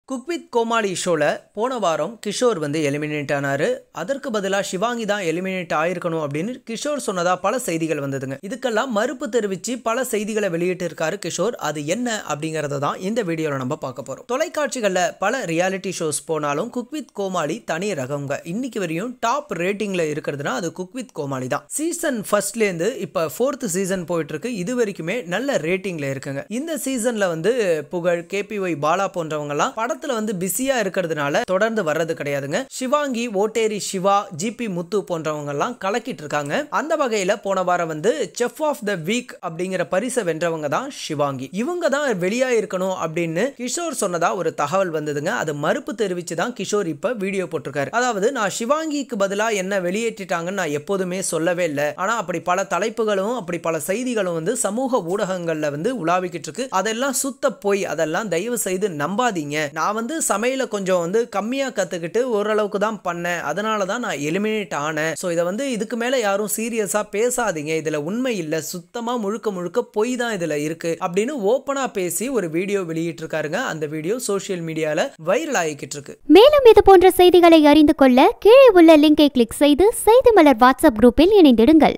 cook with கோமாளி ஷோல போன வாரம் கிஷோர் வந்து எலிமினேட் ஆனாரு அதற்கு பதிலாக சிவாங்கி தான் எலிமினேட் ஆயிருக்கணும் அப்படின்னு கிஷோர் சொன்னதா பல செய்திகள் வந்ததுங்க இதுக்கெல்லாம் மறுப்பு தெரிவித்து பல செய்திகளை வெளியிட்டு இருக்காரு கிஷோர் அது என்ன அப்படிங்கறத தான் இந்த வீடியோவில் நம்ம பார்க்க போறோம் தொலைக்காட்சிகளில் பல ரியாலிட்டி ஷோஸ் போனாலும் குக் வித் கோமாளி தனி ரகங்க இன்னைக்கு வரையும் டாப் ரேட்டிங்ல இருக்கிறதுனா அது குக் வித் கோமாளி தான் சீசன் ஃபர்ஸ்ட்லேருந்து இப்போ ஃபோர்த் சீசன் போயிட்டு இருக்கு இது வரைக்குமே நல்ல ரேட்டிங்ல இருக்குங்க இந்த சீசன்ல வந்து புகழ் கேபிஒய் பாலா போன்றவங்கலாம் படத்துல வந்து பிஸியா இருக்கிறதுனால தொடர்ந்து வர்றது கிடையாதுங்க சிவாங்கி ஓட்டேரி சிவா ஜிபி முத்து போன்றவங்க எல்லாம் கலக்கிட்டு இருக்காங்க அந்த வகையில போன வாரம் வந்து செஃப் ஆஃப் த வீக் அப்படிங்கிற பரிசை வென்றவங்க தான் சிவாங்கி இவங்க தான் வெளியா இருக்கணும் அப்படின்னு கிஷோர் சொன்னதா ஒரு தகவல் வந்ததுங்க அது மறுப்பு தெரிவிச்சு தான் கிஷோர் இப்ப வீடியோ போட்டிருக்காரு அதாவது நான் சிவாங்கிக்கு பதிலா என்ன வெளியேற்றிட்டாங்கன்னு நான் எப்போதுமே சொல்லவே இல்லை ஆனா அப்படி பல தலைப்புகளும் அப்படி பல செய்திகளும் வந்து சமூக ஊடகங்கள்ல வந்து உலாவிக்கிட்டு இருக்கு அதெல்லாம் சுத்த போய் அதெல்லாம் தயவு செய்து நம்பாதீங்க நான் வந்து சமையல கொஞ்சம் வந்து கம்மியா கத்துக்கிட்டு ஓரளவுக்கு தான் பண்ணேன் அதனால தான் நான் எலிமினேட் ஆனேன் ஸோ இதை வந்து இதுக்கு மேல யாரும் சீரியஸா பேசாதீங்க இதுல உண்மை இல்லை சுத்தமா முழுக்க முழுக்க பொய் தான் இதுல இருக்கு அப்படின்னு ஓப்பனா பேசி ஒரு வீடியோ வெளியிட்டு இருக்காருங்க அந்த வீடியோ சோஷியல் மீடியால வைரல் ஆகிக்கிட்டு இருக்கு மேலும் இது போன்ற செய்திகளை அறிந்து கொள்ள கீழே உள்ள லிங்கை கிளிக் செய்து செய்தி மலர் வாட்ஸ்அப் குரூப்பில் இணைந்திடுங்கள்